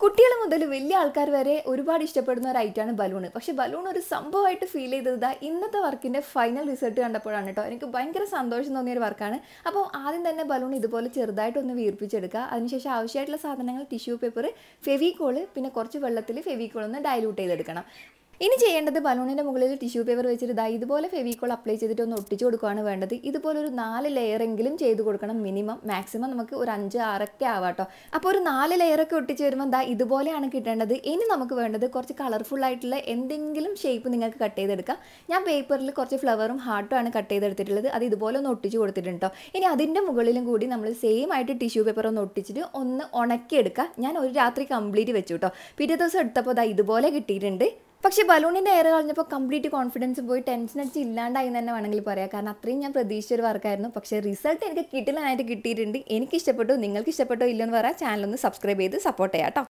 കുട്ടികൾ മുതൽ വലിയ ആൾക്കാർ വരെ ഒരുപാട് ഇഷ്ടപ്പെടുന്ന ഒരു ഐറ്റമാണ് ബലൂൺ പക്ഷേ ബലൂൺ ഒരു സംഭവമായിട്ട് ഫീൽ ചെയ്തത് ദാ ഇന്നത്തെ വർക്കിൻ്റെ ഫൈനൽ റിസൾട്ട് കണ്ടപ്പോഴാണ് കേട്ടോ എനിക്ക് ഭയങ്കര സന്തോഷം തോന്നിയ ഒരു വർക്കാണ് അപ്പോൾ ആദ്യം തന്നെ ബലൂൺ ഇതുപോലെ ചെറുതായിട്ടൊന്ന് വീർപ്പിച്ചെടുക്കുക അതിനുശേഷം ആവശ്യമായിട്ടുള്ള സാധനങ്ങൾ ടിഷ്യൂ പേപ്പർ ഫെവിക്കോള് പിന്നെ കുറച്ച് വെള്ളത്തിൽ ഫെവിക്കോൾ ഒന്ന് ഡൈലൂട്ട് ചെയ്തെടുക്കണം ഇനി ചെയ്യേണ്ടത് ബലൂണിൻ്റെ മുകളിൽ ടിഷ്യൂ പേപ്പർ വെച്ചിട്ട് ഇതാ ഇതുപോലെ ഫെവിക്കോൾ അപ്ലൈ ചെയ്തിട്ട് ഒന്ന് ഒട്ടിച്ച് കൊടുക്കുകയാണ് വേണ്ടത് ഇതുപോലെ ഒരു നാല് ലെയറെങ്കിലും ചെയ്ത് കൊടുക്കണം മിനിമം മാക്സിമം നമുക്ക് ഒരു അഞ്ച് ആറൊക്കെ ആവാട്ടോ അപ്പോൾ ഒരു നാല് ലെയറൊക്കെ ഒട്ടിച്ച് വരുമ്പോൾ ദാ ഇതുപോലെയാണ് കിട്ടേണ്ടത് ഇനി നമുക്ക് വേണ്ടത് കുറച്ച് കളർഫുൾ ആയിട്ടുള്ള എന്തെങ്കിലും ഷേപ്പ് നിങ്ങൾക്ക് കട്ട് ചെയ്തെടുക്കാം ഞാൻ പേപ്പറിൽ കുറച്ച് ഫ്ലവറും ഹാർട്ടും ആണ് കട്ട് ചെയ്തെടുത്തിട്ടുള്ളത് അത് ഇതുപോലെ ഒന്ന് ഒട്ടിച്ച് കൊടുത്തിട്ടുണ്ട് കേട്ടോ ഇനി അതിൻ്റെ മുകളിലും കൂടി നമ്മൾ സെയിം ആയിട്ട് ടിഷ്യൂ പേപ്പർ ഒന്ന് ഒട്ടിച്ചിട്ട് ഒന്ന് ഉണക്കിയെടുക്കുക ഞാൻ ഒരു രാത്രി കംപ്ലീറ്റ് വെച്ചു കേട്ടോ പിറ്റേ ദിവസം എടുത്തപ്പോൾ ദാ ഇതുപോലെ കിട്ടിയിട്ടുണ്ട് പക്ഷേ ബലൂണിൻ്റെ എയർ കളഞ്ഞപ്പോൾ കംപ്ലീറ്റ് കോൺഫിഡൻസ് പോയി ടെൻഷൻ അടിച്ച് ഇല്ലാണ്ടായി എന്ന് തന്നെ വേണമെങ്കിൽ പറയാം കാരണം അത്രയും ഞാൻ പ്രതീക്ഷിച്ച ഒരു വർക്കായിരുന്നു പക്ഷേ റിസൾട്ട് എനിക്ക് കിട്ടില്ലാനായിട്ട് കിട്ടിയിട്ടുണ്ട് എനിക്ക് ഇഷ്ടപ്പെട്ടു നിങ്ങൾക്ക് ഇഷ്ടപ്പെട്ടോ ഇല്ലെന്ന് പറയാം ചാനൽ ഒന്ന് സബ്സ്ക്രൈബ് ചെയ്ത് സപ്പോർട്ട് ചെയ്യാം കേട്ടോ